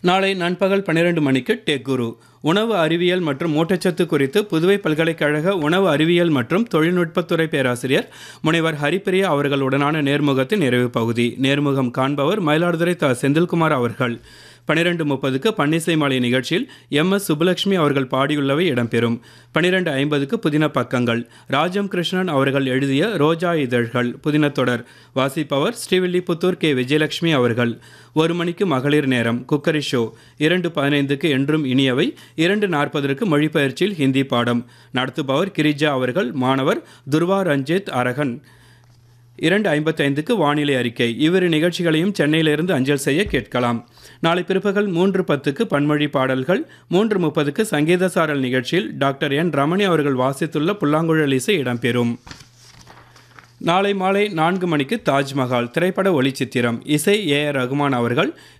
நாளை நண்பகல் பன்னிரண்டு மணிக்கு டெக் குரு உணவு அறிவியல் மற்றும் ஊட்டச்சத்து குறித்து புதுவை பல்கலைக்கழக உணவு அறிவியல் மற்றும் தொழில்நுட்பத்துறை பேராசிரியர் முனைவர் ஹரிப்பிரியா அவர்களுடனான நேர்முகத்தின் நிறைவு பகுதி நேர்முகம் காண்பவர் மயிலாடுதுறை த செந்தில்குமார் அவர்கள் பன்னிரெண்டு முப்பதுக்கு பன்னிசை மாலை நிகழ்ச்சியில் எம் எஸ் சுப்புலட்சுமி அவர்கள் பாடியுள்ளவை இடம்பெறும் பன்னிரெண்டு ஐம்பதுக்கு புதின பக்கங்கள் ராஜம் கிருஷ்ணன் அவர்கள் எழுதிய ரோஜா இதழ்கள் புதின தொடர் வாசிப்பவர் ஸ்ரீவில்லிபுத்தூர் கே விஜயலட்சுமி அவர்கள் ஒரு மணிக்கு மகளிர் நேரம் குக்கரி ஷோ இரண்டு பதினைந்துக்கு என்றும் இனியவை இரண்டு நாற்பதற்கு மொழிபெயர்ச்சியில் ஹிந்தி பாடம் நடத்துபவர் கிரிஜா அவர்கள் மாணவர் துர்வா ரஞ்சித் அரகன் இரண்டு ஐம்பத்தைந்துக்கு வானிலை அறிக்கை இவ்விரு நிகழ்ச்சிகளையும் சென்னையிலிருந்து அஞ்சல் செய்ய கேட்கலாம் நாளை பிற்பகல் மூன்று பத்துக்கு பன்மொழி பாடல்கள் மூன்று முப்பதுக்கு சங்கீத சாரல் நிகழ்ச்சியில் டாக்டர் என் ரமணி அவர்கள் வாசித்துள்ள புல்லாங்குழல் இசை இடம்பெறும் நாளை மாலை நான்கு மணிக்கு தாஜ்மஹால் திரைப்பட ஒளிச்சித்திரம் இசை ஏ ஆர் ரகுமான் அவர்கள்